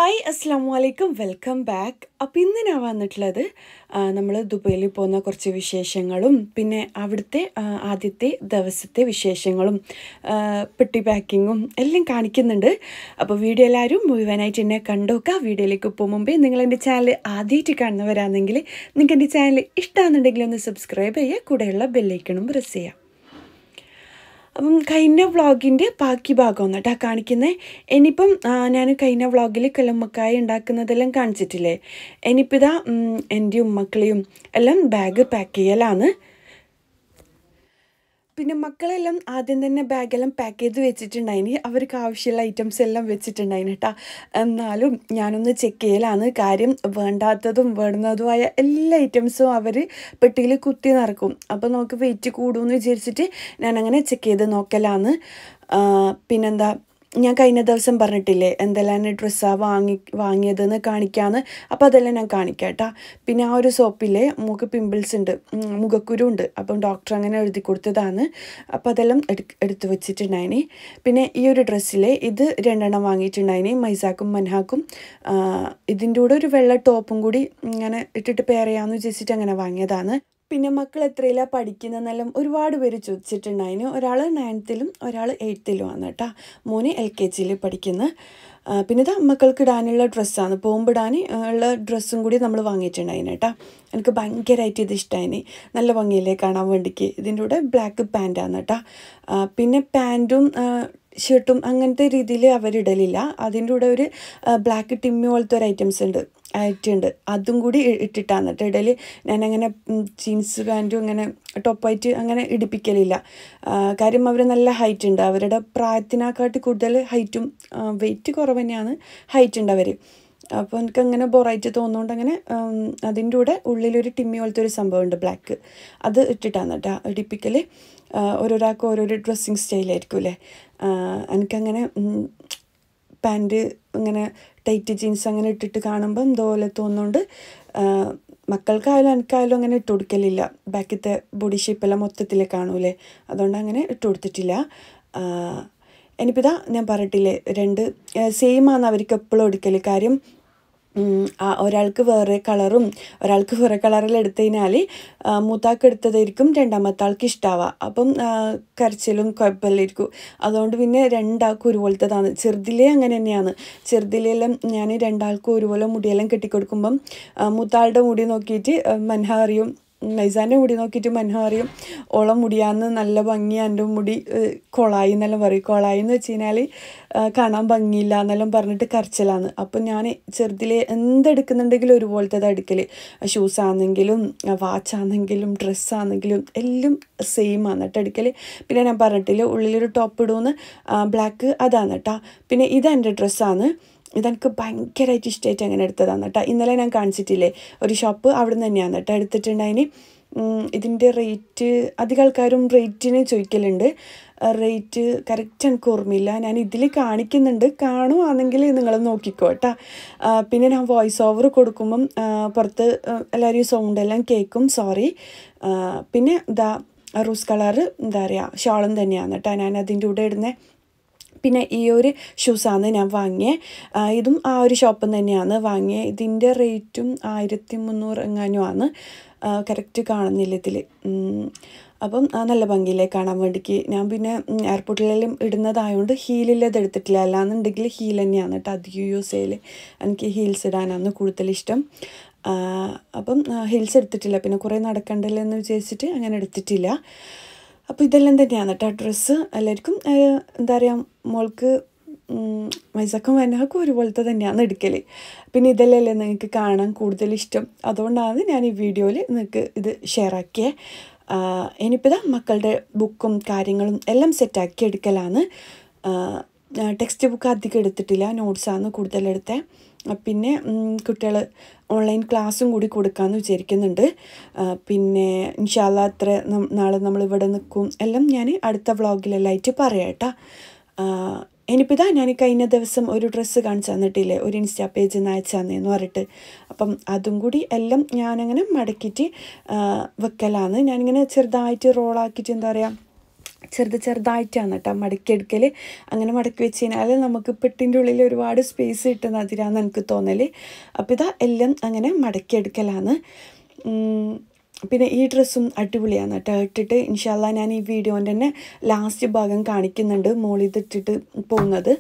hi അസ്സാം വലൈക്കും welcome back അപ്പോൾ ഇന്ന് ഞാൻ വന്നിട്ടുള്ളത് നമ്മൾ ദുബൈയിൽ പോകുന്ന കുറച്ച് വിശേഷങ്ങളും പിന്നെ അവിടുത്തെ ആ, ആദ്യത്തെ ദിവസത്തെ വിശേഷങ്ങളും ആ, പെട്ടി പാക്കിങ്ങും എല്ലാം കാണിക്കുന്നുണ്ട് അപ്പോൾ വീഡിയോ എല്ലാവരും മുഴുവനായിട്ട് എന്നെ കണ്ടുനോക്കുക വീഡിയോയിലേക്ക് പോകും മുമ്പേ നിങ്ങൾ എൻ്റെ ചാനൽ ആദ്യമായിട്ട് കാണുന്നവരാണെങ്കിൽ നിങ്ങൾക്ക് എൻ്റെ ചാനൽ ഇഷ്ടമാണെന്നുണ്ടെങ്കിൽ ഒന്ന് സബ്സ്ക്രൈബ് ചെയ്യുക കൂടെയുള്ള ബെല്ലൈക്കണും പ്രസ് ചെയ്യുക അപ്പം കഴിഞ്ഞ വ്ളോഗിൻ്റെ ബാക്കി ഭാഗം കേട്ടോ കാണിക്കുന്നത് ഇനിയിപ്പം ഞാൻ കഴിഞ്ഞ വ്ളോഗിൽ കല്ലുമ്മക്കായ ഉണ്ടാക്കുന്നതെല്ലാം കാണിച്ചിട്ടില്ലേ ഇനിയിപ്പോൾ ഇതാ ഉം, എൻ്റെ ഉമ്മക്കളെയും എല്ലാം ബാഗ് പാക്ക് ചെയ്യലാണ് പിന്നെ മക്കളെല്ലാം ആദ്യം തന്നെ ബാഗെല്ലാം പാക്ക് ചെയ്ത് വെച്ചിട്ടുണ്ടായിന് അവർക്ക് ആവശ്യമുള്ള ഐറ്റംസ് എല്ലാം വെച്ചിട്ടുണ്ടായിന് കേട്ടോ എന്നാലും ഞാനൊന്ന് ചെക്ക് ചെയ്യലാണ് കാര്യം വേണ്ടാത്തതും വേണ്ടുന്നതുമായ എല്ലാ ഐറ്റംസും അവർ പെട്ടിയിൽ കുത്തി നിറക്കും അപ്പോൾ നമുക്ക് വെയിറ്റ് കൂടുമെന്ന് വിചാരിച്ചിട്ട് ഞാനങ്ങനെ ചെക്ക് ചെയ്ത് നോക്കലാണ് ആ, പിന്നെന്താ ഞാൻ കഴിഞ്ഞ ദിവസം പറഞ്ഞിട്ടില്ലേ എന്തെല്ലാം ഡ്രസ്സാണ് വാങ്ങി വാങ്ങിയതെന്ന് കാണിക്കാമെന്ന് അപ്പോൾ അതെല്ലാം ഞാൻ കാണിക്കാം കേട്ടോ പിന്നെ ആ ഒരു സോപ്പിലെ മുഖ പിമ്പിൾസ് ഉണ്ട് ഉം, മുഖക്കുരു ഉണ്ട് അപ്പം ഡോക്ടർ അങ്ങനെ എഴുതി കൊടുത്തതാണ് അപ്പോൾ അതെല്ലാം എടു എടുത്ത് വെച്ചിട്ടുണ്ടായിന് പിന്നെ ഈ ഒരു ഡ്രസ്സിലെ ഇത് രണ്ടെണ്ണം വാങ്ങിയിട്ടുണ്ടായിന് മൈസാക്കും മൻഹാക്കും ആ, ഇതിൻ്റെ കൂടെ ഒരു വെള്ള ടോപ്പും കൂടി ഇങ്ങനെ ഇട്ടിട്ട് പെയർ ചെയ്യാമെന്ന് വിചാരിച്ചിട്ട് അങ്ങനെ വാങ്ങിയതാണ് പിന്നെ മക്കൾ എത്രയിലാണ് പഠിക്കുന്നതെന്നെല്ലാം ഒരുപാട് പേര് ചോദിച്ചിട്ടുണ്ടായിന് ഒരാൾ നയൻത്തിലും ഒരാൾ എയ്ത്തിലുമാണ് കേട്ടോ മോന് എൽ കെ ജിയിൽ പഠിക്കുന്ന ആ, പിന്നെ ഇതാ മക്കൾക്ക് ഇടാനുള്ള ഡ്രസ്സാണ് പോകുമ്പോൾ ഇടാൻ ഉള്ള ഡ്രസ്സും കൂടി നമ്മൾ വാങ്ങിയിട്ടുണ്ടായിന് കേട്ടോ എനിക്ക് ഭയങ്കരമായിട്ട് ഇത് ഇഷ്ടമായിന് നല്ല ഭംഗിയില്ലേ കാണാൻ വേണ്ടിക്ക് ഇതിൻ്റെ കൂടെ ബ്ലാക്ക് പാൻറ്റാണ് കേട്ടോ ആ, പിന്നെ പാൻറ്റും ഷർട്ടും അങ്ങനത്തെ രീതിയിൽ അവരിടലില്ല അതിൻ്റെ കൂടെ ഒരു ബ്ലാക്ക് ടിമ്മി പോലത്തെ ഒരു ഐറ്റംസ് ഉണ്ട് ആയിട്ടുണ്ട് അതും കൂടി ഇ- ഇട്ടിട്ടാണ് കേട്ടോ ഇടല് ഞാനങ്ങനെ ജീൻസ് പാൻറ്റും അങ്ങനെ ടോപ്പായിട്ട് അങ്ങനെ ഇടിപ്പിക്കലില്ല ആ, കാര്യം അവർ നല്ല ഹൈറ്റ് ഉണ്ട് അവരുടെ പ്രായത്തിനെക്കാട്ടി കൂടുതൽ ഹൈറ്റും വെയിറ്റ് കുറവ് തന്നെയാണ് ഹൈറ്റ് ഉണ്ട് അവർ അപ്പോൾ എനിക്ക് അങ്ങനെ ബോറായിട്ട് തോന്നുന്നുകൊണ്ട് അങ്ങനെ ഉം, അതിൻ്റെ കൂടെ ഉള്ളിലൊരു ടിമ്മി പോലത്തെ ഒരു സംഭവമുണ്ട് ബ്ലാക്ക് അത് ഇട്ടിട്ടാണ് കേട്ടോ ഇടിപ്പിക്കൽ ഓരോരാൾക്ക് ഓരോരോ ഡ്രസ്സിങ് സ്റ്റൈലായിരിക്കും അല്ലേ എനിക്കങ്ങനെ ഉം, പാൻറ്റ് ഇങ്ങനെ ടൈറ്റ് ജീൻസ് അങ്ങനെ ഇട്ടിട്ട് കാണുമ്പോൾ എന്തോ പോലെ തോന്നുന്നുണ്ട് ആ, മക്കൾക്കായാലും എനിക്കായാലും അങ്ങനെ ഇട്ട് കൊടുക്കലില്ല ബാക്കിത്തെ ബോഡി ഷേപ്പെല്ലാം മൊത്തത്തിൽ കാണൂലേ അതുകൊണ്ട് അങ്ങനെ ഇട്ട് കൊടുത്തിട്ടില്ല ആ, ഇനിയിപ്പോൾ ഇതാ ഞാൻ പറഞ്ഞിട്ടില്ലേ രണ്ട് സെയിം ആണ് അവർക്ക് എപ്പോഴും എടുക്കൽ കാര്യം ഉം, ആ ഒരാൾക്ക് വേറെ കളറും ഒരാൾക്ക് വേറെ കളറിൽ എടുത്തു കഴിഞ്ഞാൽ മൂത്താക്ക് എടുത്തതായിരിക്കും രണ്ടാമത്തെ ആൾക്ക് ഇഷ്ടാവുക അപ്പം ആ, കരച്ചിലും കുഴപ്പമില്ലായിരിക്കും അതുകൊണ്ട് പിന്നെ രണ്ടാൾക്കും ഒരുപോലത്തേതാണ് ചെറുതിലേ അങ്ങനെ തന്നെയാണ് ചെറുതിലെല്ലാം ഞാൻ രണ്ടാൾക്കും ഒരുപോലെ മുടിയെല്ലാം കെട്ടിക്കൊടുക്കുമ്പം ആ, മൂത്താളുടെ മുടി നോക്കിയിട്ട് ആ, മൻഹ അറിയും നൈസാൻ്റെ മുടി നോക്കിയിട്ട് മൻഹ അറിയും ഓളം മുടിയാന്ന് നല്ല ഭംഗി എൻ്റെ മുടി ഏഹ്, കൊളായി എന്നെല്ലാം പറയും കൊളായി എന്ന് വെച്ച് കഴിഞ്ഞാൽ കാണാൻ ഭംഗിയില്ല എന്നെല്ലാം പറഞ്ഞിട്ട് കരച്ചിലാണ് അപ്പം ഞാൻ ചെറുതിലെ എന്തെടുക്കുന്നുണ്ടെങ്കിലും ഒരുപോലത്തേത് എടുക്കൽ ഷൂസ് ആണെങ്കിലും വാച്ച് ആണെങ്കിലും ഡ്രസ്സാണെങ്കിലും എല്ലാം സെയിം ആണ് കേട്ടോ എടുക്കൽ പിന്നെ ഞാൻ പറഞ്ഞിട്ടില്ല ഉള്ളിലൊരു ടോപ്പ് ഇടുമെന്ന് ബ്ലാക്ക് അതാണ് കേട്ടോ പിന്നെ ഇതെൻ്റെ ഡ്രസ്സാണ് ഇതെനിക്ക് ഭയങ്കരമായിട്ട് ഇഷ്ടമായിട്ട് അങ്ങനെ എടുത്തതാണ് കേട്ടോ ഇന്നലെ ഞാൻ കാണിച്ചിട്ടില്ലേ ഒരു ഷോപ്പ് അവിടെ നിന്ന് തന്നെയാണ് കേട്ടോ എടുത്തിട്ടുണ്ടായിന് ഉം, ഇതിൻ്റെ റേറ്റ് അധികം ആൾക്കാരും റേറ്റിന് ചോദിക്കലുണ്ട് റേറ്റ് കറക്റ്റ് എനിക്ക് ഓർമ്മയില്ല ഞാൻ ഇതിൽ കാണിക്കുന്നുണ്ട് കാണുവാണെങ്കിൽ നിങ്ങൾ നോക്കിക്കോ കേട്ടോ ആ, പിന്നെ ഞാൻ വോയിസ് ഓവർ കൊടുക്കുമ്പം ആ, പുറത്ത് ആ, എല്ലാവരും സൗണ്ട് എല്ലാം കേൾക്കും സോറി പിന്നെ ഇതാ റോസ് കളറ് എന്താ പറയുക ഷോളും തന്നെയാണ് കേട്ടോ ഞാൻ അതിൻ്റെ കൂടെ ഇടുന്നത് പിന്നെ ഈ ഒരു ഷൂസാണ് ഞാൻ വാങ്ങിയത് ആ, ഇതും ആ ഒരു ഷോപ്പിൽ നിന്ന് തന്നെയാണ് വാങ്ങിയത് ഇതിൻ്റെ റേറ്റും ആയിരത്തി മുന്നൂറ് എങ്ങാനും ആണ് കറക്റ്റ് കാണുന്നില്ല ഇതിൽ അപ്പം ആ, നല്ല ഭംഗിയില്ലേ കാണാൻ വേണ്ടിക്ക് ഞാൻ പിന്നെ ഉം, എയർപോർട്ടിലെല്ലാം ഇടുന്നതായതുകൊണ്ട് ഹീലില്ലത് എടുത്തിട്ടില്ല അല്ലാന്നുണ്ടെങ്കിൽ ഹീൽ തന്നെയാണ് കേട്ടോ അധികം യൂസ് ചെയ്യൽ എനിക്ക് ഹീൽസ് ഇടാനാണ് കൂടുതൽ ഇഷ്ടം ആ, അപ്പം ഹീൽസ് എടുത്തിട്ടില്ല പിന്നെ കുറേ നടക്കണ്ടല്ലോ എന്ന് വിചാരിച്ചിട്ട് അങ്ങനെ എടുത്തിട്ടില്ല അപ്പോൾ ഇതെല്ലാം തന്നെയാണ് കേട്ടോ ഡ്രസ്സ് എല്ലാവർക്കും ഏഹ്, എന്താ പറയുക മോൾക്ക് മൈസക്കും വനക്കും ഒരുപോലത്തെ തന്നെയാണ് എടുക്കൽ പിന്നെ ഇതെല്ലാം നിങ്ങൾക്ക് കാണാൻ കൂടുതൽ ഇഷ്ടം അതുകൊണ്ടാണ് ഞാൻ ഈ വീഡിയോയിൽ നിങ്ങൾക്ക് ഇത് ഷെയർ ആക്കിയത് ഇനിയിപ്പോൾ ഇതാ മക്കളുടെ ബുക്കും കാര്യങ്ങളും എല്ലാം സെറ്റാക്കി എടുക്കലാണ് ടെക്സ്റ്റ് ബുക്ക് അധികം എടുത്തിട്ടില്ല നോട്ട്സാണ് കൂടുതൽ എടുത്തത് പിന്നെ കുട്ടികൾ ഓൺലൈൻ ക്ലാസ്സും കൂടി കൊടുക്കാമെന്ന് വിചാരിക്കുന്നുണ്ട് ആ, പിന്നെ ഇൻഷാല്ല അത്ര നം- നാളെ നമ്മൾ ഇവിടെ നിൽക്കും എല്ലാം ഞാൻ അടുത്ത വ്ളോഗിലെല്ലാം ആയിട്ട് പറയാം കേട്ടോ ഇനിയിപ്പോൾ ഇതാ ഞാൻ കഴിഞ്ഞ ദിവസം ഒരു ഡ്രസ്സ് കാണിച്ചു തന്നിട്ടില്ലേ ഒരു ഇൻസ്റ്റാ പേജിൽ നിന്ന് അയച്ചു തന്നേന്ന് പറഞ്ഞിട്ട് അപ്പം അതും കൂടി എല്ലാം ഞാനങ്ങനെ മടക്കിയിട്ട് ആ, വെക്കലാണ് ഞാനിങ്ങനെ ചെറുതായിട്ട് റോളാക്കിയിട്ട് എന്താ പറയുക ചെറുത് ചെറുതായിട്ടാണ് കേട്ടോ മടക്കിയെടുക്കൽ അങ്ങനെ മടക്കി വെച്ച് കഴിഞ്ഞാൽ നമുക്ക് പെട്ടിൻ്റെ ഉള്ളിൽ ഒരുപാട് സ്പേസ് കിട്ടുന്ന അതിരാന്ന് എനിക്ക് തോന്നൽ അപ്പോൾ ഇതാ എല്ലാം അങ്ങനെ മടക്കിയെടുക്കലാണ് ഉം, പിന്നെ ഈ ഡ്രസ്സും അടിപൊളിയാണ് കേട്ടോ ഇട്ടിട്ട് ഇൻഷാല്ല ഞാൻ ഈ വീഡിയോൻ്റെ തന്നെ ലാസ്റ്റ് ഭാഗം കാണിക്കുന്നുണ്ട് മോളിൽ ഇതിട്ടിട്ട് പോകുന്നത്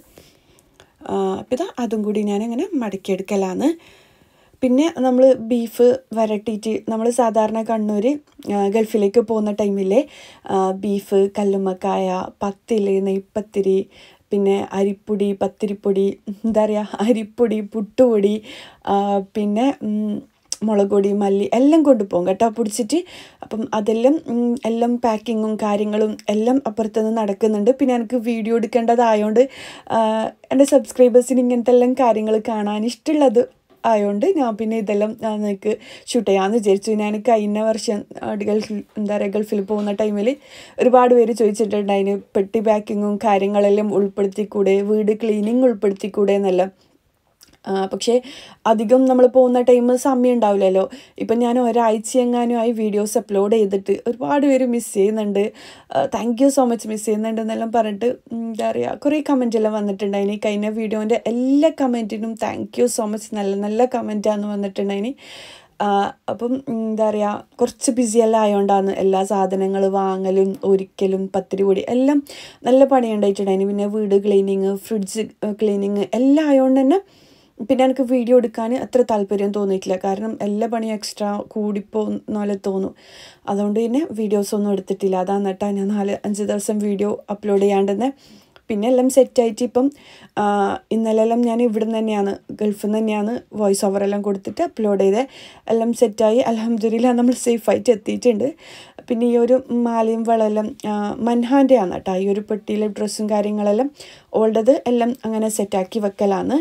അപ്പോൾ ഇതാ അതും കൂടി ഞാനങ്ങനെ മടക്കിയെടുക്കലാണ് പിന്നെ നമ്മൾ ബീഫ് വരട്ടിയിട്ട് നമ്മൾ സാധാരണ കണ്ണൂർ ഗൾഫിലേക്ക് പോകുന്ന ടൈമിലെ ബീഫ് കല്ലുമ്മക്കായ പത്തില് നെയ്പ്പത്തിരി പിന്നെ അരിപ്പൊടി പത്തിരിപ്പൊടി എന്താ പറയുക അരിപ്പൊടി പുട്ടുപൊടി ആ, പിന്നെ ഉം, മുളക് പൊടി മല്ലി എല്ലാം കൊണ്ടുപോകും കേട്ടോ പൊടിച്ചിട്ട് അപ്പം അതെല്ലാം ഉം, എല്ലാം പാക്കിങ്ങും കാര്യങ്ങളും എല്ലാം അപ്പുറത്തുനിന്ന് നടക്കുന്നുണ്ട് പിന്നെ എനിക്ക് വീഡിയോ എടുക്കേണ്ടതായതുകൊണ്ട് എൻ്റെ സബ്സ്ക്രൈബേഴ്സിന് ഇങ്ങനത്തെ എല്ലാം കാര്യങ്ങൾ കാണാൻ ഇഷ്ടമുള്ളത് ആയതുകൊണ്ട് ഞാൻ പിന്നെ ഇതെല്ലാം ഞാൻ നിങ്ങൾക്ക് ഷൂട്ട് ചെയ്യാമെന്ന് വിചാരിച്ചു ഞാൻ കഴിഞ്ഞ വർഷം ആ, ഗൾഫിൽ എന്താ പറയുക ഗൾഫിൽ പോകുന്ന ടൈമിൽ ഒരുപാട് പേര് ചോദിച്ചിട്ടുണ്ട് അതിന് പെട്ടി പാക്കിങ്ങും കാര്യങ്ങളെല്ലാം ഉൾപ്പെടുത്തിക്കൂടെ വീട് ക്ലീനിങ് ഉൾപ്പെടുത്തിക്കൂടെ എന്നെല്ലാം ആ, പക്ഷേ അധികം നമ്മൾ പോകുന്ന ടൈം സമയം ഉണ്ടാവില്ലല്ലോ ഇപ്പം ഞാൻ ഒരാഴ്ച എങ്ങാനുമായി വീഡിയോസ് അപ്ലോഡ് ചെയ്തിട്ട് ഒരുപാട് പേര് മിസ് ചെയ്യുന്നുണ്ട് thank you so much miss ചെയ്യുന്നുണ്ട് എന്നെല്ലാം പറഞ്ഞിട്ട് ഉം, എന്താ പറയുക കുറേ കമൻ്റ് എല്ലാം വന്നിട്ടുണ്ടായിനി കഴിഞ്ഞ വീഡിയോൻ്റെ എല്ലാ കമൻറ്റിനും താങ്ക് യു സോ മച്ച് നല്ല നല്ല കമൻറ്റാണ് വന്നിട്ടുണ്ടായിനി ആ, അപ്പം ഉം, എന്താ പറയുക കുറച്ച് ബിസി എല്ലാം ആയതുകൊണ്ടാണ് എല്ലാ സാധനങ്ങൾ വാങ്ങലും ഒരിക്കലും പത്തിരി പൊടി എല്ലാം നല്ല പണിയുണ്ടായിട്ടുണ്ടായിന് പിന്നെ വീട് ക്ലീനിങ് ഫ്രിഡ്ജ് ക്ലീനിങ് എല്ലാം ആയതുകൊണ്ട് തന്നെ പിന്നെ എനിക്ക് വീഡിയോ എടുക്കാൻ അത്ര താല്പര്യം തോന്നിയിട്ടില്ല കാരണം എല്ലാ പണിയും എക്സ്ട്രാ കൂടിപ്പോകുന്ന പോലെ തോന്നും അതുകൊണ്ട് പിന്നെ വീഡിയോസ് ഒന്നും എടുത്തിട്ടില്ല അതാണ് കേട്ടോ ഞാൻ നാല് അഞ്ച് ദിവസം വീഡിയോ അപ്ലോഡ് ചെയ്യാണ്ടെന്ന് പിന്നെ എല്ലാം സെറ്റായിട്ട് ഇപ്പം ആ, ഇന്നലെ എല്ലാം ഞാൻ ഇവിടെ നിന്ന് തന്നെയാണ് ഗൾഫിൽ നിന്ന് തന്നെയാണ് വോയിസ് ഓവർ എല്ലാം കൊടുത്തിട്ട് അപ്ലോഡ് ചെയ്തത് എല്ലാം സെറ്റായി അലഹമ്മദില്ല നമ്മൾ സേഫായിട്ട് എത്തിയിട്ടുണ്ട് പിന്നെ ഈ ഒരു മാലയും വളയെല്ലാം മൻഹാൻ്റെ ആണ് കേട്ടോ ഈ ഒരു പെട്ടിയിലെ ഡ്രസ്സും കാര്യങ്ങളെല്ലാം ഓൾഡത് എല്ലാം അങ്ങനെ സെറ്റാക്കി വെക്കലാണ്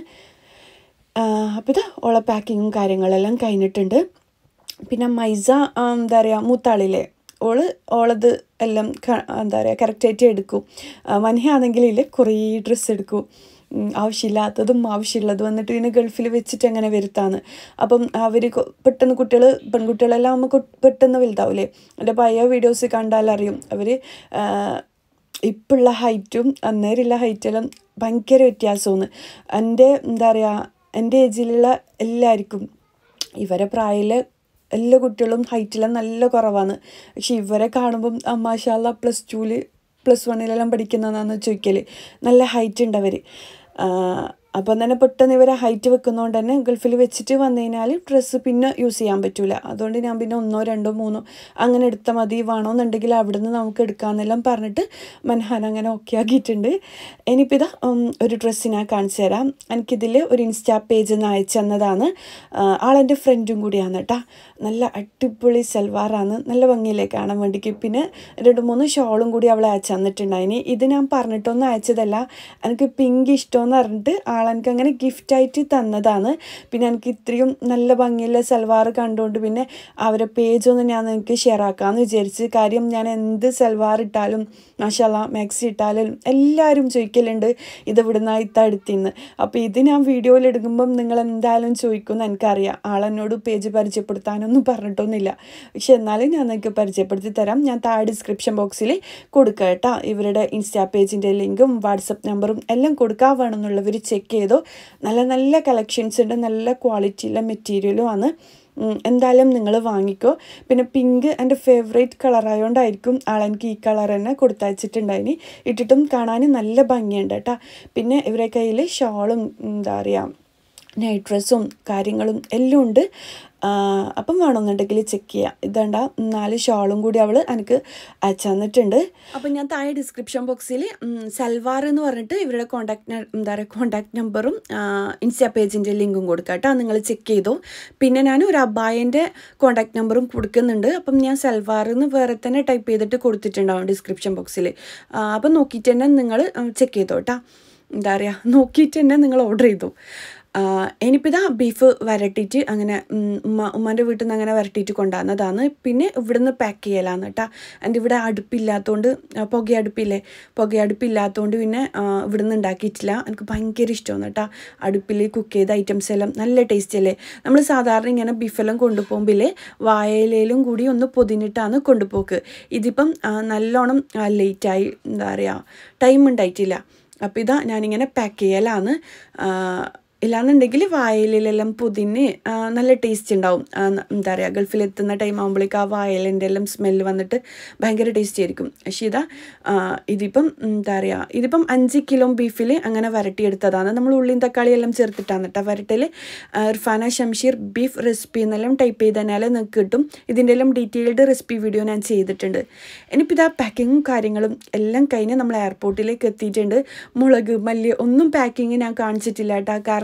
അപ്പോൾ ഇത് ഓള പാക്കിങ്ങും കാര്യങ്ങളെല്ലാം കഴിഞ്ഞിട്ടുണ്ട് പിന്നെ മൈസ ആ, എന്താ പറയുക മൂത്താളില്ലേ ഓള് ഓളത് എല്ലാം ക- എന്താ പറയുക കറക്റ്റായിട്ട് എടുക്കും മനയാണെങ്കിൽ ഇല്ലേ കുറേ ഡ്രസ്സ് എടുക്കും ഉം, ആവശ്യമില്ലാത്തതും ആവശ്യമുള്ളതും വന്നിട്ട് ഇതിനെ ഗൾഫിൽ വെച്ചിട്ട് അങ്ങനെ വരുത്താണ് അപ്പം അവർ പെട്ടെന്ന് കുട്ടികൾ പെൺകുട്ടികളെല്ലാം ആകുമ്പോൾ പെട്ടെന്ന് വലുതാവില്ലേ എൻ്റെ പഴയ വീഡിയോസ് കണ്ടാലറിയും അവർ ഇപ്പോഴുള്ള ഹൈറ്റും അന്നേരമുള്ള ഹൈറ്റെല്ലാം ഭയങ്കര വ്യത്യാസമാണ് എൻ്റെ എന്താ പറയുക എൻ്റെ ഏജിലുള്ള എല്ലാവർക്കും ഇവരെ പ്രായത്തിലെ എല്ലാ കുട്ടികളും ഹൈറ്റെല്ലാം നല്ല കുറവാണ് പക്ഷെ ഇവരെ കാണുമ്പം മാഷാല്ല പ്ലസ് ടുവിൽ പ്ലസ് വണ്ണിലെല്ലാം പഠിക്കുന്നതാണെന്ന് ചോദിക്കൽ നല്ല ഹൈറ്റ് ഉണ്ട് അവർ അപ്പം തന്നെ പെട്ടെന്ന് ഇവരെ ഹൈറ്റ് വെക്കുന്നതുകൊണ്ട് തന്നെ ഗൾഫിൽ വെച്ചിട്ട് വന്നു കഴിഞ്ഞാൽ ഡ്രസ്സ് പിന്നെ യൂസ് ചെയ്യാൻ പറ്റൂല അതുകൊണ്ട് ഞാൻ പിന്നെ ഒന്നോ രണ്ടോ മൂന്നോ അങ്ങനെ എടുത്താൽ മതി വേണമെന്നുണ്ടെങ്കിൽ അവിടുന്ന് നമുക്ക് എടുക്കാമെന്നെല്ലാം പറഞ്ഞിട്ട് മൻഹാൻ അങ്ങനെ ഓക്കെ ആക്കിയിട്ടുണ്ട് ഇനിയിപ്പോൾ ഇതാ ഉം, ഒരു ഡ്രസ്സ് ഞാൻ കാണിച്ചു തരാം എനിക്കിതിൽ ഒരു ഇൻസ്റ്റാ പേജ് നിന്ന് അയച്ചു തന്നതാണ് ആ, ആളെൻ്റെ ഫ്രണ്ടും കൂടിയാണ് കേട്ടോ നല്ല അടിപൊളി സൽവാറാണ് നല്ല ഭംഗിയില്ലേ കാണാൻ വേണ്ടിക്ക് പിന്നെ രണ്ട് മൂന്ന് ഷോളും കൂടി അവൾ അയച്ചു തന്നിട്ടുണ്ടായിനി ഇത് ഞാൻ പറഞ്ഞിട്ടൊന്നും അയച്ചതല്ല എനിക്ക് പിങ്ക് ഇഷ്ടമെന്ന് പറഞ്ഞിട്ട് ആളെനിക്ക് അങ്ങനെ ഗിഫ്റ്റായിട്ട് തന്നതാണ് പിന്നെ എനിക്ക് ഇത്രയും നല്ല ഭംഗിയുള്ള സൽവാർ കണ്ടുകൊണ്ട് പിന്നെ അവരെ പേജൊന്ന് ഞാൻ നിങ്ങൾക്ക് ഷെയർ ആക്കാമെന്ന് വിചാരിച്ച് കാര്യം ഞാൻ എന്ത് സൽവാർ ഇട്ടാലും മാഷാല്ല മാക്സി ഇട്ടാലും എല്ലാവരും ചോദിക്കലുണ്ട് ഇത് ഇവിടുന്ന് ഇത്ത എടുത്തിന്ന് അപ്പോൾ ഇത് ഞാൻ വീഡിയോയിൽ എടുക്കുമ്പം നിങ്ങൾ എന്തായാലും ചോദിക്കുമെന്ന് എനിക്കറിയാം ആളെന്നോട് പേജ് പരിചയപ്പെടുത്താനൊന്നും പറഞ്ഞിട്ടൊന്നുമില്ല പക്ഷെ എന്നാലും ഞാൻ നിങ്ങൾക്ക് പരിചയപ്പെടുത്തി തരാം ഞാൻ താഴെ ഡിസ്ക്രിപ്ഷൻ ബോക്സിൽ കൊടുക്കുക കേട്ടോ ഇവരുടെ ഇൻസ്റ്റാ പേജിൻ്റെ ലിങ്കും വാട്സപ്പ് നമ്പറും എല്ലാം കൊടുക്കാൻ വേണമെന്നുള്ളവർ ചെക്ക് ചെയ്തോ നല്ല നല്ല കളക്ഷൻസ് ഉണ്ട് നല്ല ക്വാളിറ്റിയുള്ള മെറ്റീരിയലും ആണ് ഉം, എന്തായാലും നിങ്ങൾ വാങ്ങിക്കോ പിന്നെ പിങ്ക് എൻ്റെ ഫേവറേറ്റ് കളറായതുകൊണ്ടായിരിക്കും ആളെനിക്ക് ഈ കളർ തന്നെ കൊടുത്തയച്ചിട്ടുണ്ടായിനി ഇട്ടിട്ടും കാണാൻ നല്ല ഭംഗിയുണ്ട് കേട്ടോ പിന്നെ ഇവരെ കയ്യിൽ ഷോളും എന്താ പറയുക നൈറ്റ് ഡ്രസ്സും കാര്യങ്ങളും എല്ലാം ഉണ്ട് ആ, അപ്പം വേണമെന്നുണ്ടെങ്കിൽ ചെക്ക് ചെയ്യാം ഇതണ്ട നാല് ഷോളും കൂടി അവൾ എനിക്ക് അയച്ചു തന്നിട്ടുണ്ട് അപ്പം ഞാൻ താഴെ ഡിസ്ക്രിപ്ഷൻ ബോക്സിൽ സൽവാർ എന്ന് പറഞ്ഞിട്ട് ഇവരുടെ കോൺടാക്ട് എന്താ പറയുക കോൺടാക്ട് നമ്പറും ഇൻസ്റ്റാ പേജിൻ്റെ ലിങ്കും കൊടുക്കാം കേട്ടോ നിങ്ങൾ ചെക്ക് ചെയ്തോ പിന്നെ ഞാൻ ഒരു അബായൻ്റെ കോൺടാക്ട് നമ്പറും കൊടുക്കുന്നുണ്ട് അപ്പം ഞാൻ സൽവാർ എന്ന് വേറെ തന്നെ ടൈപ്പ് ചെയ്തിട്ട് കൊടുത്തിട്ടുണ്ടാവും ഡിസ്ക്രിപ്ഷൻ ബോക്സിൽ അപ്പം നോക്കിയിട്ട് തന്നെ നിങ്ങൾ ചെക്ക് ചെയ്തോ കേട്ടോ എന്താ പറയുക നോക്കിയിട്ട് തന്നെ നിങ്ങൾ ഓർഡർ ചെയ്തു ഇനിയിപ്പോൾ ഇതാ ബീഫ് വരട്ടിയിട്ട് അങ്ങനെ ഉം, ഉമ്മ ഉമ്മാൻ്റെ വീട്ടിൽ നിന്ന് അങ്ങനെ വരട്ടിയിട്ട് കൊണ്ടുവന്നതാണ് പിന്നെ ഇവിടുന്ന് പാക്ക് ചെയ്യലാണ് കേട്ടോ എൻ്റെ ഇവിടെ അടുപ്പില്ലാത്തതുകൊണ്ട് ആ, പുകയടുപ്പില്ലേ പുകയടുപ്പില്ലാത്തതുകൊണ്ട് പിന്നെ ആ, ഇവിടുന്ന് ഉണ്ടാക്കിയിട്ടില്ല എനിക്ക് ഭയങ്കര ഇഷ്ടമാണ് കേട്ടോ അടുപ്പിൽ കുക്ക് ചെയ്ത ഐറ്റംസ് എല്ലാം നല്ല ടേസ്റ്റ് അല്ലേ നമ്മൾ സാധാരണ ഇങ്ങനെ ബീഫെല്ലാം കൊണ്ടുപോകുമ്പോൾ വായയിലും കൂടി ഒന്ന് പൊതിഞ്ഞിട്ടാണ് കൊണ്ടുപോക്ക് ഇതിപ്പം ആ, നല്ലോണം ലേറ്റായി എന്താ പറയുക ടൈം ഉണ്ടായിട്ടില്ല അപ്പോൾ ഇതാ ഞാനിങ്ങനെ പാക്ക് ചെയ്യലാണ് ആ, ഇല്ലാന്നുണ്ടെങ്കിൽ വായലിലെല്ലാം പൊതിഞ്ഞ് ആ, നല്ല ടേസ്റ്റ് ഉണ്ടാവും ആ, ന- എന്താ പറയുക ഗൾഫിലെത്തുന്ന ടൈം ആകുമ്പോഴേക്ക് ആ വായലിൻ്റെ എല്ലാം സ്മെല്ല് വന്നിട്ട് ഭയങ്കര ടേസ്റ്റ് ആയിരിക്കും പക്ഷേ ഇതാ ആ, ഇതിപ്പം എന്താ പറയുക ഇതിപ്പം അഞ്ച് കിലോ ബീഫിൽ അങ്ങനെ വരട്ടിയെടുത്തതാണ് നമ്മൾ ഉള്ളിയും തക്കാളി എല്ലാം ചേർത്തിട്ടാണ് കേട്ടോ വരട്ടൽ ഇർഫാന ഷംഷീർ ബീഫ് റെസിപ്പി എന്നെല്ലാം ടൈപ്പ് ചെയ്ത് കഴിഞ്ഞാൽ നിങ്ങൾക്ക് കിട്ടും ഇതിൻ്റെ എല്ലാം ഡീറ്റെയിൽഡ് റെസിപ്പി വീഡിയോ ഞാൻ ചെയ്തിട്ടുണ്ട് ഇനിയിപ്പോൾ ഇതാ പാക്കിങ്ങും കാര്യങ്ങളും എല്ലാം കഴിഞ്ഞ് നമ്മൾ എയർപോർട്ടിലേക്ക് എത്തിയിട്ടുണ്ട് മുളക് മല്ലി ഒന്നും പാക്കിങ് ഞാൻ കാണിച്ചിട്ടില്ല കേട്ടോ കാരണം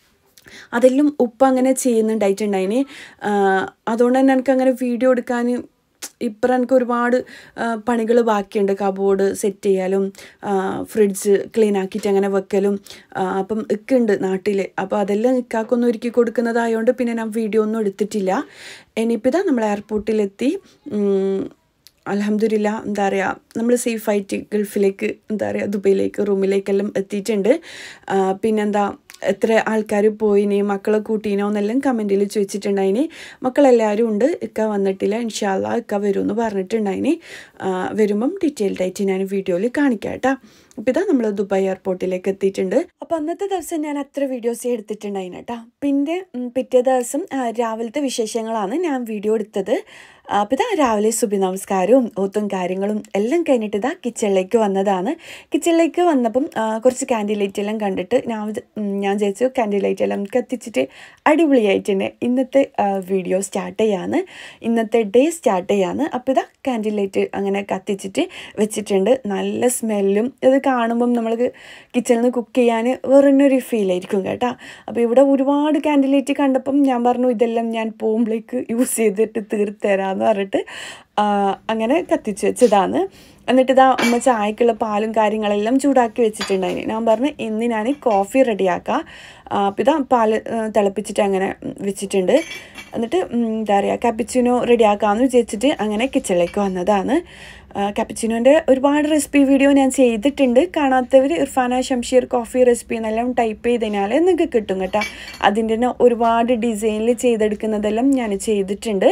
അതെല്ലാം ഉപ്പ അങ്ങനെ ചെയ്യുന്നുണ്ടായിട്ടുണ്ടായിന് അതുകൊണ്ട് തന്നെ എനിക്ക് അങ്ങനെ വീഡിയോ എടുക്കാൻ ഇപ്പം എനിക്ക് ഒരുപാട് പണികൾ ബാക്കിയുണ്ട് കബോർഡ് സെറ്റ് ചെയ്യാലും ഫ്രിഡ്ജ് ക്ലീൻ ആക്കിയിട്ട് അങ്ങനെ വെക്കലും ആ, അപ്പം ഇക്കുണ്ട് നാട്ടിൽ അപ്പോൾ അതെല്ലാം ഇക്കാക്കൊന്നും ഒരുക്കി കൊടുക്കുന്നതായതുകൊണ്ട് പിന്നെ ഞാൻ വീഡിയോ ഒന്നും എടുത്തിട്ടില്ല ഇനിയിപ്പോൾ ഇതാ നമ്മൾ എയർപോർട്ടിലെത്തി ഉം, അലഹമില്ല എന്താ പറയുക നമ്മൾ സേഫായിട്ട് ഗൾഫിലേക്ക് എന്താ പറയുക ദുബൈയിലേക്ക് റൂമിലേക്കെല്ലാം എത്തിയിട്ടുണ്ട് ആ, പിന്നെന്താ എത്ര ആൾക്കാർ പോയിനി മക്കളെ കൂട്ടീനോ എന്നെല്ലാം കമൻറ്റിൽ ചോദിച്ചിട്ടുണ്ടായിനി മക്കളെല്ലാവരും ഉണ്ട് ഇക്ക വന്നിട്ടില്ല ഇൻഷാല്ല ഇക്ക വരുമെന്ന് പറഞ്ഞിട്ടുണ്ടായിനി ആ, വരുമ്പം ഡീറ്റെയിൽഡ് ആയിട്ട് ഞാൻ വീഡിയോയിൽ കാണിക്കാം കേട്ടോ അപ്പോൾ ഇതാ നമ്മൾ ദുബായ് എയർപോർട്ടിലേക്ക് എത്തിയിട്ടുണ്ട് അപ്പോൾ അന്നത്തെ ദിവസം ഞാൻ അത്ര വീഡിയോസ് എടുത്തിട്ടുണ്ടായിന് കേട്ടോ പിന്നെ ഉം, പിറ്റേ ദിവസം ആ, രാവിലത്തെ വിശേഷങ്ങളാണ് ഞാൻ വീഡിയോ എടുത്തത് അപ്പോൾ ഇതാ രാവിലെ സുബി നമസ്കാരവും ഓത്തും കാര്യങ്ങളും എല്ലാം കഴിഞ്ഞിട്ട് ഇതാ കിച്ചണിലേക്ക് വന്നതാണ് കിച്ചണിലേക്ക് വന്നപ്പം ആ, കുറച്ച് ക്യാൻഡിൽ ലൈറ്റ് എല്ലാം കണ്ടിട്ട് ഞാൻ വിച- ഉം, ഞാൻ വിചാരിച്ചു ക്യാൻഡിൽ ലൈറ്റ് എല്ലാം കത്തിച്ചിട്ട് അടിപൊളിയായിട്ട് തന്നെ ഇന്നത്തെ വീഡിയോ സ്റ്റാർട്ട് ചെയ്യാണ് ഇന്നത്തെ ഡേ സ്റ്റാർട്ട് ചെയ്യാണ് അപ്പോൾ ഇതാ ക്യാൻഡിൽ ലൈറ്റ് അങ്ങനെ കത്തിച്ചിട്ട് വെച്ചിട്ടുണ്ട് നല്ല സ്മെല്ലും ഇത് കാണുമ്പം നമ്മൾക്ക് കിച്ചണിൽ നിന്ന് കുക്ക് ചെയ്യാൻ വേറൊരു ഫീൽ ആയിരിക്കും കേട്ടോ അപ്പോൾ ഇവിടെ ഒരുപാട് ക്യാൻഡിൽ ലൈറ്റ് കണ്ടപ്പം ഞാൻ പറഞ്ഞു ഇതെല്ലാം ഞാൻ പോകുമ്പോഴേക്ക് യൂസ് ചെയ്തിട്ട് തീർത്ത് തരാമെന്ന് പറഞ്ഞിട്ട് ആ, അങ്ങനെ കത്തിച്ച് വെച്ചതാണ് എന്നിട്ട് ഇതാ ഉമ്മ ചായക്കുള്ള പാലും കാര്യങ്ങളെല്ലാം ചൂടാക്കി വെച്ചിട്ടുണ്ടായിന് ഞാൻ പറഞ്ഞു ഇന്ന് ഞാൻ കോഫി റെഡിയാക്കാം അപ്പോൾ ഇതാ പാല് ആ, തിളപ്പിച്ചിട്ട് അങ്ങനെ ഉം, വെച്ചിട്ടുണ്ട് എന്നിട്ട് ഉം, എന്താ പറയുക കപ്പിച്ചിനോ റെഡിയാക്കാമെന്ന് വിചാരിച്ചിട്ട് അങ്ങനെ കിച്ചണിലേക്ക് വന്നതാണ് കപ്പിച്ചിനോൻ്റെ ഒരുപാട് റെസിപ്പി വീഡിയോ ഞാൻ ചെയ്തിട്ടുണ്ട് കാണാത്തവർ ഇർഫാന ഷംഷീർ കോഫി റെസിപ്പി എന്നെല്ലാം ടൈപ്പ് ചെയ്ത് കഴിഞ്ഞാൽ നിങ്ങൾക്ക് കിട്ടും കേട്ടോ അതിൻ്റെ തന്നെ ഒരുപാട് ഡിസൈനിൽ ചെയ്തെടുക്കുന്നതെല്ലാം ഞാൻ ചെയ്തിട്ടുണ്ട്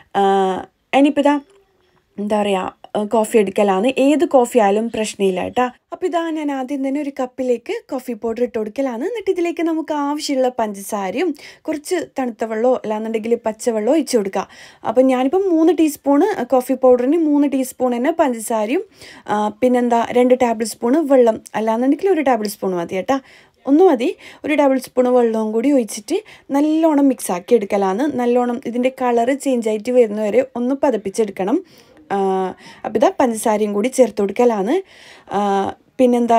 ഇനിയിപ്പോൾ ഇതാ എന്താ പറയുക കോഫി എടുക്കലാണ് ഏത് കോഫി ആയാലും പ്രശ്നമില്ല കേട്ടോ അപ്പോൾ ഇതാ ഞാൻ ആദ്യം തന്നെ ഒരു കപ്പിലേക്ക് കോഫി പൗഡർ ഇട്ട് കൊടുക്കലാണ് എന്നിട്ട് ഇതിലേക്ക് നമുക്ക് ആവശ്യമുള്ള പഞ്ചസാരയും കുറച്ച് തണുത്ത വെള്ളമോ അല്ലാന്നുണ്ടെങ്കിൽ പച്ചവെള്ളമോ ഒഴിച്ച് കൊടുക്കുക അപ്പോൾ ഞാനിപ്പം മൂന്ന് ടീസ്പൂണ് കോഫി പൗഡറിന് മൂന്ന് ടീസ്പൂൺ തന്നെ പഞ്ചസാരയും ആ, പിന്നെന്താ രണ്ട് ടേബിൾ സ്പൂണ് വെള്ളം അല്ലാന്നുണ്ടെങ്കിൽ ഒരു ടേബിൾ സ്പൂൺ മതി കേട്ടോ ഒന്ന് മതി ഒരു ടേബിൾ സ്പൂൺ വെള്ളവും കൂടി ഒഴിച്ചിട്ട് നല്ലോണം മിക്സ് ആക്കി എടുക്കലാണ് നല്ലോണം ഇതിൻ്റെ കളറ് ചേഞ്ച് ആയിട്ട് വരുന്നവരെ ഒന്ന് പതപ്പിച്ചെടുക്കണം അപ്പോൾ ഇതാ പഞ്ചസാരയും കൂടി ചേർത്ത് കൊടുക്കലാണ് ആ, പിന്നെന്താ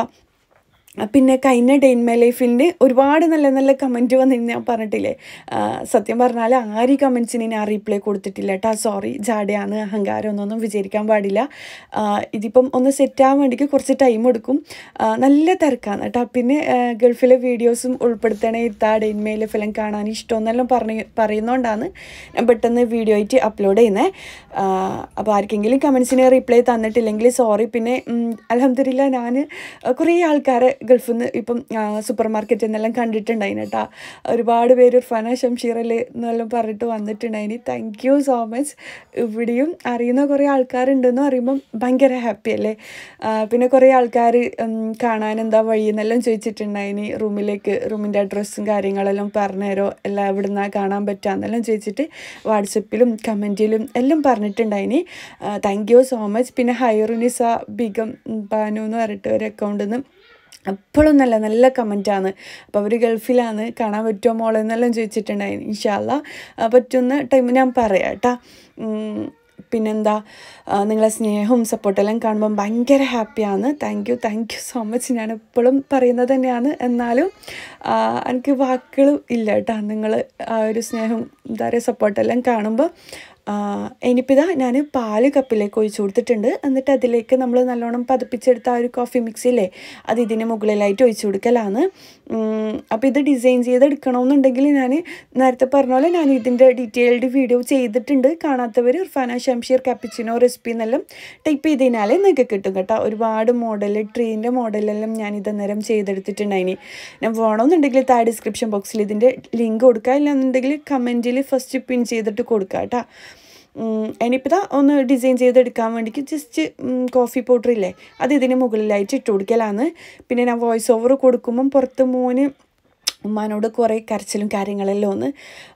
ആ, പിന്നെ കഴിഞ്ഞ ഡെയിൻ മൈ ലൈഫിൻ്റെ ഒരുപാട് നല്ല നല്ല കമൻറ്റ് വന്നു ഞാൻ പറഞ്ഞിട്ടില്ലേ ആ, സത്യം പറഞ്ഞാൽ ആരും കമൻസിന് ഞാൻ റീപ്ലൈ കൊടുത്തിട്ടില്ല കേട്ടോ സോറി ജാടയാണ് അഹങ്കാരം എന്നൊന്നും വിചാരിക്കാൻ പാടില്ല ആ, ഇതിപ്പം ഒന്ന് സെറ്റാകാൻ വേണ്ടിക്ക് കുറച്ച് ടൈം എടുക്കും ആ, നല്ല തിരക്കാണ് കേട്ടോ പിന്നെ ആ, ഗൾഫിലെ വീഡിയോസും ഉൾപ്പെടുത്തണേ ഇത്താ ഡെയിൻ മൈ ലൈഫെല്ലാം കാണാൻ ഇഷ്ടമെന്നെല്ലാം പറഞ്ഞ് പറയുന്നതുകൊണ്ടാണ് ഞാൻ പെട്ടെന്ന് വീഡിയോ ആയിട്ട് അപ്ലോഡ് ചെയ്യുന്നത് അപ്പോൾ ആർക്കെങ്കിലും കമൻസിന് റീപ്ലൈ തന്നിട്ടില്ലെങ്കിൽ സോറി പിന്നെ അലഹമില്ല ഞാൻ കുറേ ആൾക്കാരെ ഗൾഫിൽ നിന്ന് ഇപ്പം സൂപ്പർ മാർക്കറ്റിൽ നിന്നെല്ലാം കണ്ടിട്ടുണ്ടായിന് കേട്ടോ ഒരുപാട് പേര് ഫന ഷംഷീറല് എന്നെല്ലാം പറഞ്ഞിട്ട് വന്നിട്ടുണ്ടായിന് താങ്ക് യു സോ മച്ച് ഇവിടെയും അറിയുന്ന കുറേ ആൾക്കാരുണ്ടെന്ന് പറയുമ്പം ഭയങ്കര ഹാപ്പി അല്ലേ ആ, പിന്നെ കുറേ ആൾക്കാർ കാണാൻ എന്താ വഴി എന്നെല്ലാം ചോദിച്ചിട്ടുണ്ടായിന് റൂമിലേക്ക് റൂമിൻ്റെ അഡ്രസ്സും കാര്യങ്ങളെല്ലാം പറഞ്ഞുതരോ എല്ലാം എവിടെ നിന്നാണ് കാണാൻ പറ്റുകയെന്നെല്ലാം ചോദിച്ചിട്ട് വാട്സപ്പിലും കമൻറ്റിലും എല്ലാം പറഞ്ഞിട്ടുണ്ടായിന് താങ്ക് യു സോ മച്ച് പിന്നെ ഹൈറുനിസ ബിഗം ബാനു എന്ന് പറഞ്ഞിട്ട് ഒരു അക്കൗണ്ടിൽ നിന്ന് എപ്പോഴും നല്ല നല്ല കമൻറ്റാണ് അപ്പോൾ അവർ ഗൾഫിലാണ് കാണാൻ പറ്റുമോ മോളെ എന്നെല്ലാം ചോദിച്ചിട്ടുണ്ടായി ഇൻഷാല്ല പറ്റുന്ന ടൈം ഞാൻ പറയാം കേട്ടോ ഉം, പിന്നെന്താ ആ, നിങ്ങളെ സ്നേഹവും സപ്പോർട്ടെല്ലാം കാണുമ്പം ഭയങ്കര ഹാപ്പിയാണ് thank you thank you so much ഞാൻ എപ്പോഴും പറയുന്നത് തന്നെയാണ് എന്നാലും ആ, എനിക്ക് വാക്കുകൾ ഇല്ല കേട്ടോ നിങ്ങൾ ആ ഒരു സ്നേഹം എന്താ പറയുക സപ്പോർട്ടെല്ലാം കാണുമ്പോൾ ഇനിയിപ്പോൾ ഇതാ ഞാൻ പാല് കപ്പിലേക്ക് ഒഴിച്ചു കൊടുത്തിട്ടുണ്ട് എന്നിട്ട് അതിലേക്ക് നമ്മൾ നല്ലോണം പതിപ്പിച്ചെടുത്ത ആ ഒരു കോഫി മിക്സ് ഇല്ലേ അത് ഇതിന് മുകളിലായിട്ട് ഒഴിച്ചു കൊടുക്കലാണ് അപ്പോൾ ഇത് ഡിസൈൻ ചെയ്തെടുക്കണമെന്നുണ്ടെങ്കിൽ ഞാൻ നേരത്തെ പറഞ്ഞ പോലെ ഞാൻ ഇതിൻ്റെ ഡീറ്റെയിൽഡ് വീഡിയോ ചെയ്തിട്ടുണ്ട് കാണാത്തവർ ഇർഫാന ഷംഷീർ കാപ്പിച്ചിനോ റെസിപ്പി എന്നെല്ലാം ടൈപ്പ് ചെയ്തതിനാൽ നിങ്ങൾക്ക് കിട്ടും കേട്ടോ ഒരുപാട് മോഡൽ ട്രീൻ്റെ മോഡലെല്ലാം ഞാൻ ഇതന്നേരം ചെയ്തെടുത്തിട്ടുണ്ടായിനി ഞാൻ വേണമെന്നുണ്ടെങ്കിൽ താഴെ ഡിസ്ക്രിപ്ഷൻ ബോക്സിൽ ഇതിൻ്റെ ലിങ്ക് കൊടുക്കുക ഇല്ലാന്നുണ്ടെങ്കിൽ കമൻറ്റിൽ ഫസ്റ്റ് പിൻ ചെയ്തിട്ട് കൊടുക്കുക കേട്ടോ ഇനിയിപ്പോൾ ഇതാ ഒന്ന് ഡിസൈൻ ചെയ്തെടുക്കാൻ വേണ്ടിയിട്ട് ജസ്റ്റ് കോഫി പൗഡർ ഇല്ലേ അത് ഇതിന് മുകളിലായിട്ട് ഇട്ട് കൊടുക്കലാണ് പിന്നെ ഞാൻ വോയിസ് ഓവർ കൊടുക്കുമ്പം പുറത്ത് മോന് ഉമ്മാനോട് കുറേ കരച്ചിലും കാര്യങ്ങളെല്ലാം ഒന്ന്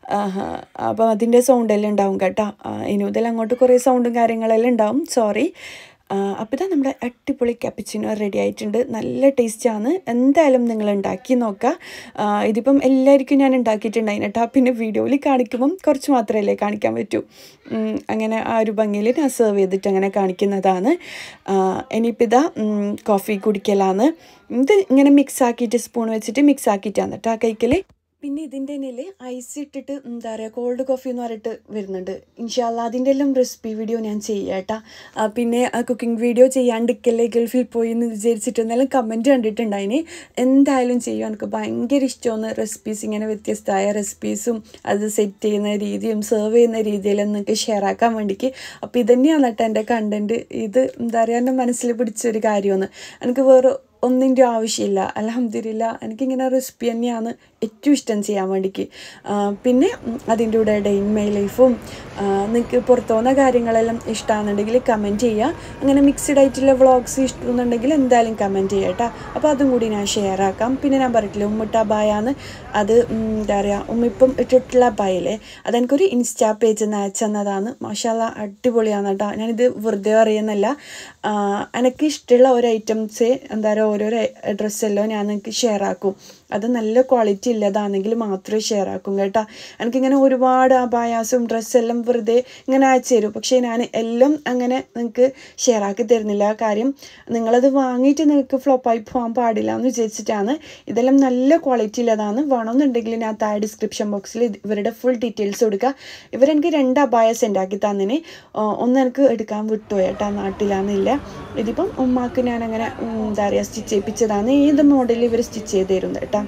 അപ്പോൾ അതിൻ്റെ സൗണ്ടെല്ലാം ഉണ്ടാവും കേട്ടോ ഇനി മുതൽ അങ്ങോട്ട് കുറേ സൗണ്ടും കാര്യങ്ങളെല്ലാം ഉണ്ടാവും സോറി അപ്പോൾ ഇതാ നമ്മുടെ അടിപൊളി ക്യാപ്പിച്ചിനോ റെഡി ആയിട്ടുണ്ട് നല്ല ടേസ്റ്റാണ് എന്തായാലും നിങ്ങൾ ഉണ്ടാക്കി നോക്കുക ഇതിപ്പം എല്ലാവർക്കും ഞാൻ ഉണ്ടാക്കിയിട്ടുണ്ടായി കേട്ടോ പിന്നെ വീഡിയോയിൽ കാണിക്കുമ്പം കുറച്ച് മാത്രമല്ലേ കാണിക്കാൻ പറ്റൂ അങ്ങനെ ആ ഒരു ഭംഗിയിൽ ഞാൻ സെർവ് ചെയ്തിട്ട് അങ്ങനെ കാണിക്കുന്നതാണ് ഇനിയിപ്പോൾ ഇതാ കോഫി കുടിക്കലാണ് ഇത് ഇങ്ങനെ മിക്സ് ആക്കിയിട്ട് സ്പൂൺ വെച്ചിട്ട് മിക്സ് ആക്കിയിട്ടാണ് കേട്ടോ ആ കൈക്കൽ പിന്നെ ഇതിൻ്റെ ഇടയിൽ ഐസ് ഇട്ടിട്ട് എന്താ പറയുക കോൾഡ് കോഫി എന്ന് പറഞ്ഞിട്ട് വരുന്നുണ്ട് ഇൻഷാല്ല അതിൻ്റെ എല്ലാം റെസിപ്പി വീഡിയോ ഞാൻ ചെയ്യാം കേട്ടോ പിന്നെ കുക്കിംഗ് വീഡിയോ ചെയ്യാണ്ടിക്കല്ലേ ഗൾഫിൽ പോയി എന്ന് വിചാരിച്ചിട്ട് എന്നാലും കമൻറ്റ് കണ്ടിട്ടുണ്ടായിന് എന്തായാലും ചെയ്യും എനിക്ക് ഭയങ്കര ഇഷ്ടമാണ് റെസിപ്പീസ് ഇങ്ങനെ വ്യത്യസ്തമായ റെസിപ്പീസും അത് സെറ്റ് ചെയ്യുന്ന രീതിയും സെർവ് ചെയ്യുന്ന രീതിയിലും നിങ്ങൾക്ക് ഷെയർ ആക്കാൻ വേണ്ടിക്ക് അപ്പോൾ ഇതന്നെയാണ് കേട്ടോ എൻ്റെ കണ്ടൻറ്റ് ഇത് എന്താ പറയുക എൻ്റെ മനസ്സിൽ പിടിച്ചൊരു കാര്യമാണ് എനിക്ക് വേറെ ഒന്നിൻ്റെ ആവശ്യമില്ല അലഹമ്മദില്ല എനിക്കിങ്ങനെ റെസിപ്പി തന്നെയാണ് ഏറ്റവും ഇഷ്ടം ചെയ്യാൻ വേണ്ടിക്ക് പിന്നെ അതിൻ്റെ കൂടെ ഡെയിൻ മൈ ലൈഫും നിങ്ങൾക്ക് പുറത്തു പോകുന്ന കാര്യങ്ങളെല്ലാം ഇഷ്ടമാണെന്നുണ്ടെങ്കിൽ കമൻറ്റ് ചെയ്യുക അങ്ങനെ മിക്സ്ഡ് ആയിട്ടുള്ള വ്ളോഗ്സ് ഇഷ്ടമെന്നുണ്ടെങ്കിൽ എന്തായാലും കമൻറ്റ് ചെയ്യുക കേട്ടോ അപ്പോൾ അതും കൂടി ഞാൻ ഷെയർ ആക്കാം പിന്നെ ഞാൻ പറഞ്ഞിട്ടില്ല ഉമ്മിട്ട ബായാന്ന് അത് എന്താ പറയുക ഉമ്മിപ്പം ഇട്ടിട്ടുള്ള ബായല്ലേ അതെനിക്കൊരു ഇൻസ്റ്റാ പേജ് നിന്ന് അയച്ചെന്നതാണ് മാഷാല്ല അടിപൊളിയാണ് കേട്ടോ ഞാനിത് വെറുതെ പറയുന്നല്ല എനിക്ക് ഇഷ്ടമുള്ള ഒരു ഐറ്റംസ് എന്താ പറയുക ഓരോരോ ഡ്രസ്സെല്ലാം ഞാൻ നിങ്ങൾക്ക് ഷെയർ ആക്കും അത് നല്ല ക്വാളിറ്റി ഇല്ലതാണെങ്കിൽ മാത്രമേ ഷെയർ ആക്കും കേട്ടോ എനിക്കിങ്ങനെ ഒരുപാട് അപായാസും ഡ്രസ്സെല്ലാം വെറുതെ ഇങ്ങനെ അയച്ചു തരും പക്ഷേ ഞാൻ എല്ലാം അങ്ങനെ നിങ്ങൾക്ക് ഷെയർ ആക്കി തരുന്നില്ല കാര്യം നിങ്ങളത് വാങ്ങിയിട്ട് നിങ്ങൾക്ക് ഫ്ലോപ്പായി പോകാൻ പാടില്ല എന്ന് വിചാരിച്ചിട്ടാണ് ഇതെല്ലാം നല്ല ക്വാളിറ്റി ഉള്ളതാണ് വേണമെന്നുണ്ടെങ്കിൽ ഞാൻ താഴെ ഡിസ്ക്രിപ്ഷൻ ബോക്സിൽ ഇവരുടെ ഫുൾ ഡീറ്റെയിൽസ് കൊടുക്കുക ഇവരെനിക്ക് രണ്ട് അപായ സെൻഡ് ആക്കി തന്നിന് ഒന്ന് എനിക്ക് എടുക്കാൻ വിട്ടുപോയി കേട്ടോ നാട്ടിലാന്നില്ല ഇതിപ്പം ഉമ്മാക്ക് ഞാൻ അങ്ങനെ എന്താ പറയുക സ്റ്റിച്ച് ചെയ്യിപ്പിച്ചതാണ് ഏത് മോഡലിൽ ഇവർ സ്റ്റിച്ച് ചെയ്ത് തരുന്നത് കേട്ടോ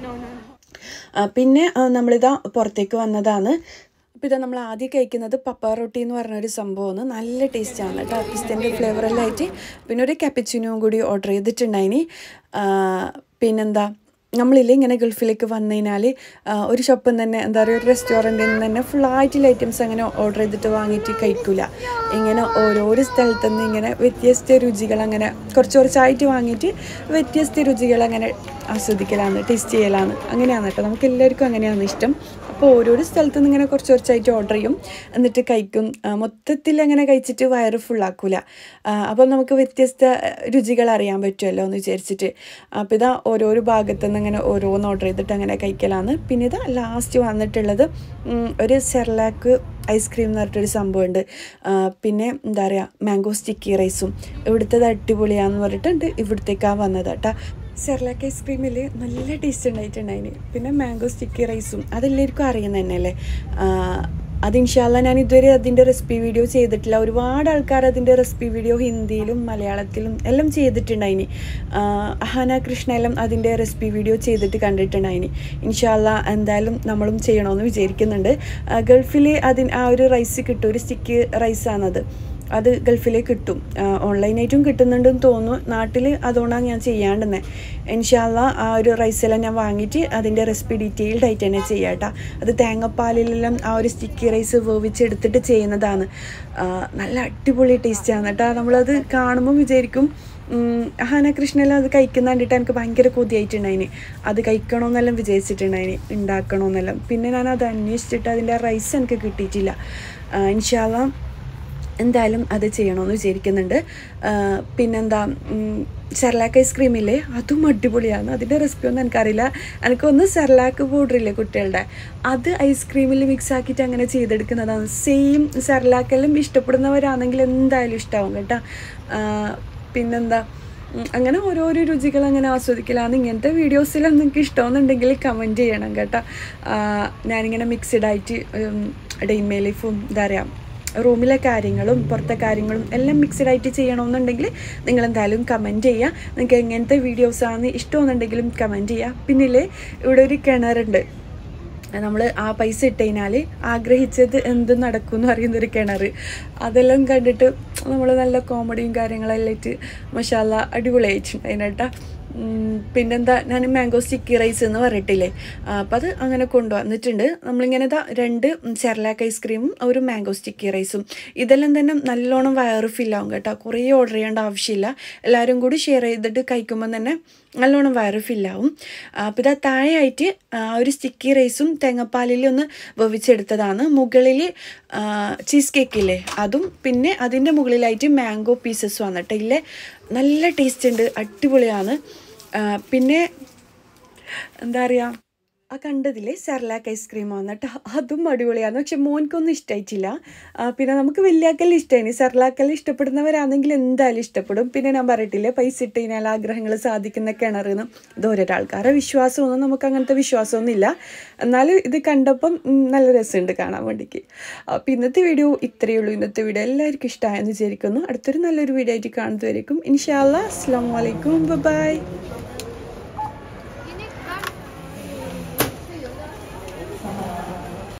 പിന്നെ നമ്മളിതാ പുറത്തേക്ക് വന്നതാണ് അപ്പോൾ ഇതാ നമ്മൾ ആദ്യം കഴിക്കുന്നത് പപ്പ റൊട്ടി എന്ന് പറഞ്ഞൊരു സംഭവമാണ് നല്ല ടേസ്റ്റാണ് കേട്ടോ പിസ്തൻ്റെ ഫ്ലേവറെല്ലാം ആയിട്ട് പിന്നെ ഒരു കപ്പിച്ചിനും കൂടി ഓർഡർ ചെയ്തിട്ടുണ്ടായിനി പിന്നെന്താ നമ്മളില്ലേ ഇങ്ങനെ ഗൾഫിലേക്ക് വന്നു കഴിഞ്ഞാൽ ഒരു ഷോപ്പിൽ നിന്ന് തന്നെ എന്താ പറയുക ഒരു റെസ്റ്റോറൻറ്റിൽ നിന്ന് തന്നെ ഫുള്ളായിട്ടുള്ള ഐറ്റംസ് അങ്ങനെ ഓർഡർ ചെയ്തിട്ട് വാങ്ങിയിട്ട് കഴിക്കില്ല ഇങ്ങനെ ഓരോരോ സ്ഥലത്തു നിന്ന് ഇങ്ങനെ വ്യത്യസ്ത രുചികൾ അങ്ങനെ കുറച്ച് കുറച്ചായിട്ട് വാങ്ങിയിട്ട് വ്യത്യസ്ത രുചികൾ അങ്ങനെ ആസ്വദിക്കലാണ് ടേസ്റ്റ് ചെയ്യലാണ് അങ്ങനെയാണ് കേട്ടോ നമുക്ക് എല്ലാവർക്കും അങ്ങനെയാണ് ഇഷ്ടം അപ്പോൾ ഓരോരോ സ്ഥലത്തു നിന്ന് ഇങ്ങനെ കുറച്ച് കുറച്ചായിട്ട് ഓർഡർ ചെയ്യും എന്നിട്ട് കഴിക്കും മൊത്തത്തിൽ അങ്ങനെ കഴിച്ചിട്ട് വയറ് ഫുള്ളാക്കൂല അപ്പോൾ നമുക്ക് വ്യത്യസ്ത രുചികൾ അറിയാൻ പറ്റുമല്ലോ എന്ന് വിചാരിച്ചിട്ട് അപ്പോൾ ഇതാ ഓരോരോ ഭാഗത്തു നിന്ന് ഇങ്ങനെ ഓരോന്ന് ഓർഡർ ചെയ്തിട്ട് അങ്ങനെ കഴിക്കലാണ് പിന്നെ ഇതാ ലാസ്റ്റ് വന്നിട്ടുള്ളത് ഒരു സെർലാക്ക് ഐസ്ക്രീം എന്ന് പറഞ്ഞിട്ടൊരു സംഭവമുണ്ട് പിന്നെ എന്താ പറയുക മാംഗോ സ്റ്റിക്കി റൈസും ഇവിടുത്തെ അടിപൊളിയാന്ന് പറഞ്ഞിട്ടുണ്ട് ഇവിടത്തേക്കാണ് വന്നത് കേട്ടോ സെർലാക്ക് ഐസ്ക്രീമിൽ നല്ല ടേസ്റ്റ് ഉണ്ടായിട്ടുണ്ടായിന് പിന്നെ മാംഗോ സ്റ്റിക്കി റൈസും അതെല്ലാവർക്കും അറിയുന്ന തന്നെയല്ലേ അത് ഇൻഷാല്ല ഞാൻ ഇതുവരെ അതിൻ്റെ റെസിപ്പി വീഡിയോ ചെയ്തിട്ടില്ല ഒരുപാട് ആൾക്കാർ അതിൻ്റെ റെസിപ്പി വീഡിയോ ഹിന്ദിയിലും മലയാളത്തിലും എല്ലാം ചെയ്തിട്ടുണ്ടായിനി അഹാന കൃഷ്ണ എല്ലാം അതിൻ്റെ റെസിപ്പി വീഡിയോ ചെയ്തിട്ട് കണ്ടിട്ടുണ്ടായിനി ഇൻഷാല്ല എന്തായാലും നമ്മളും ചെയ്യണമെന്ന് വിചാരിക്കുന്നുണ്ട് ഗൾഫിൽ അതിന് ആ ഒരു റൈസ് കിട്ടും ഒരു സ്റ്റിക്ക് റൈസാണത് അത് ഗൾഫിലേക്ക് കിട്ടും ഓൺലൈനായിട്ടും കിട്ടുന്നുണ്ടെന്ന് തോന്നുന്നു നാട്ടിൽ അതുകൊണ്ടാണ് ഞാൻ ചെയ്യാണ്ടെന്നെ ഇൻഷാല്ല ആ ഒരു റൈസെല്ലാം ഞാൻ വാങ്ങിയിട്ട് അതിൻ്റെ റെസിപ്പി ഡീറ്റെയിൽഡ് ആയിട്ട് തന്നെ ചെയ്യാം കേട്ടോ അത് തേങ്ങാപ്പാലിലെല്ലാം ആ ഒരു സ്റ്റിക്കി റൈസ് വേവിച്ചെടുത്തിട്ട് ചെയ്യുന്നതാണ് നല്ല അടിപൊളി ടേസ്റ്റാണ് കേട്ടോ നമ്മളത് കാണുമ്പോൾ വിചാരിക്കും ഹാന കൃഷ്ണനെല്ലാം അത് കഴിക്കുന്ന കണ്ടിട്ട് എനിക്ക് ഭയങ്കര കൊതിയായിട്ടുണ്ടായിന് അത് കഴിക്കണമെന്നെല്ലാം വിചാരിച്ചിട്ടുണ്ടായിന് ഉണ്ടാക്കണമെന്നെല്ലാം പിന്നെ ഞാൻ അത് അന്വേഷിച്ചിട്ട് അതിൻ്റെ റൈസ് എനിക്ക് കിട്ടിയിട്ടില്ല ഇൻഷാല്ല എന്തായാലും അത് ചെയ്യണമെന്ന് വിചാരിക്കുന്നുണ്ട് പിന്നെന്താ സെർലാക്ക് ഐസ്ക്രീമില്ലേ അതും അടിപൊളിയാണ് അതിൻ്റെ റെസിപ്പി ഒന്നും എനിക്കറിയില്ല എനിക്കൊന്ന് സെർലാക്ക് പൗഡറില്ലേ കുട്ടികളുടെ അത് ഐസ്ക്രീമിൽ മിക്സ് ആക്കിയിട്ട് അങ്ങനെ ചെയ്തെടുക്കുന്നതാണ് സെയിം സെർലാക്കെല്ലാം ഇഷ്ടപ്പെടുന്നവരാണെങ്കിൽ എന്തായാലും ഇഷ്ടമാവും കേട്ടോ പിന്നെന്താ അങ്ങനെ ഓരോരോ രുചികൾ അങ്ങനെ ആസ്വദിക്കലാണ് ഇങ്ങനത്തെ വീഡിയോസിലും നിങ്ങൾക്ക് ഇഷ്ടമെന്നുണ്ടെങ്കിൽ കമൻറ്റ് ചെയ്യണം കേട്ടോ ഞാനിങ്ങനെ മിക്സ്ഡ് ആയിട്ട് ഡെയിൻമേ ലൈഫും എന്താ പറയുക റൂമിലെ കാര്യങ്ങളും പുറത്തെ കാര്യങ്ങളും എല്ലാം മിക്സഡ് ആയിട്ട് ചെയ്യണമെന്നുണ്ടെങ്കിൽ നിങ്ങൾ എന്തായാലും കമൻറ്റ് ചെയ്യുക നിങ്ങൾക്ക് എങ്ങനത്തെ വീഡിയോസാണ് ഇഷ്ടമെന്നുണ്ടെങ്കിലും കമൻറ്റ് ചെയ്യുക പിന്നില്ലേ ഇവിടെ ഒരു കിണറുണ്ട് നമ്മൾ ആ പൈസ ഇട്ട് കഴിഞ്ഞാൽ ആഗ്രഹിച്ചത് എന്ത് നടക്കും എന്ന് പറയുന്നൊരു കിണർ അതെല്ലാം കണ്ടിട്ട് നമ്മൾ നല്ല കോമഡിയും കാര്യങ്ങളെല്ലാം ഇട്ട് മഷാല അടിപൊളിയായിട്ടുണ്ട് അതിനേട്ടാ പിന്നെന്താ ഞാൻ മാംഗോ സ്റ്റിക്കി റൈസ് എന്ന് പറഞ്ഞിട്ടില്ലേ അപ്പം അത് അങ്ങനെ കൊണ്ടുവന്നിട്ടുണ്ട് നമ്മളിങ്ങനെ ഇതാ രണ്ട് ചെർലാക്ക് ഐസ്ക്രീമും ഒരു മാംഗോ സ്റ്റിക്കി റൈസും ഇതെല്ലാം തന്നെ നല്ലോണം വയറ് ഫില്ലാവും കേട്ടോ കുറേ ഓർഡർ ചെയ്യേണ്ട ആവശ്യമില്ല എല്ലാവരും കൂടി ഷെയർ ചെയ്തിട്ട് കഴിക്കുമ്പോൾ തന്നെ നല്ലോണം വയറ് ഫില്ലാവും അപ്പോൾ ഇതാ താഴെയായിട്ട് ഒരു സ്റ്റിക്കി റൈസും തേങ്ങാപ്പാലിൽ ഒന്ന് വേവിച്ചെടുത്തതാണ് മുകളിൽ ചീസ് കേക്കില്ലേ അതും പിന്നെ അതിൻ്റെ മുകളിലായിട്ട് മാംഗോ പീസസ് വന്നിട്ട് ഇല്ലേ നല്ല ടേസ്റ്റ് ഉണ്ട് അടിപൊളിയാണ് പിന്നെ എന്താ പറയുക ആ കണ്ടതില്ലേ സെർലാക്ക് ഐസ്ക്രീം വന്നിട്ട് അതും അടിപൊളിയാണ് പക്ഷെ മോൻക്കൊന്നും ഇഷ്ടമായിട്ടില്ല പിന്നെ നമുക്ക് വലിയാക്കൽ ഇഷ്ടമായി സെർലാക്കൽ ഇഷ്ടപ്പെടുന്നവരാണെങ്കിൽ എന്തായാലും ഇഷ്ടപ്പെടും പിന്നെ ഞാൻ പറയട്ടില്ലേ പൈസ ഇട്ട് കഴിഞ്ഞാൽ ആഗ്രഹങ്ങൾ സാധിക്കുന്ന കിണറെന്ന് ഇത് ഓരോരോ ആൾക്കാരുടെ വിശ്വാസമൊന്നും നമുക്ക് അങ്ങനത്തെ വിശ്വാസമൊന്നുമില്ല എന്നാലും ഇത് കണ്ടപ്പം നല്ല രസമുണ്ട് കാണാൻ വേണ്ടിക്ക് അപ്പോൾ ഇന്നത്തെ വീഡിയോ ഇത്രയേ ഉള്ളൂ ഇന്നത്തെ വീഡിയോ എല്ലാവർക്കും ഇഷ്ടമായെന്ന് വിചാരിക്കുന്നു അടുത്തൊരു നല്ലൊരു വീഡിയോ ആയിട്ട് കാണുന്നതായിരിക്കും ഇൻഷാല്ല അസ്സാം വലൈക്കും ബൈ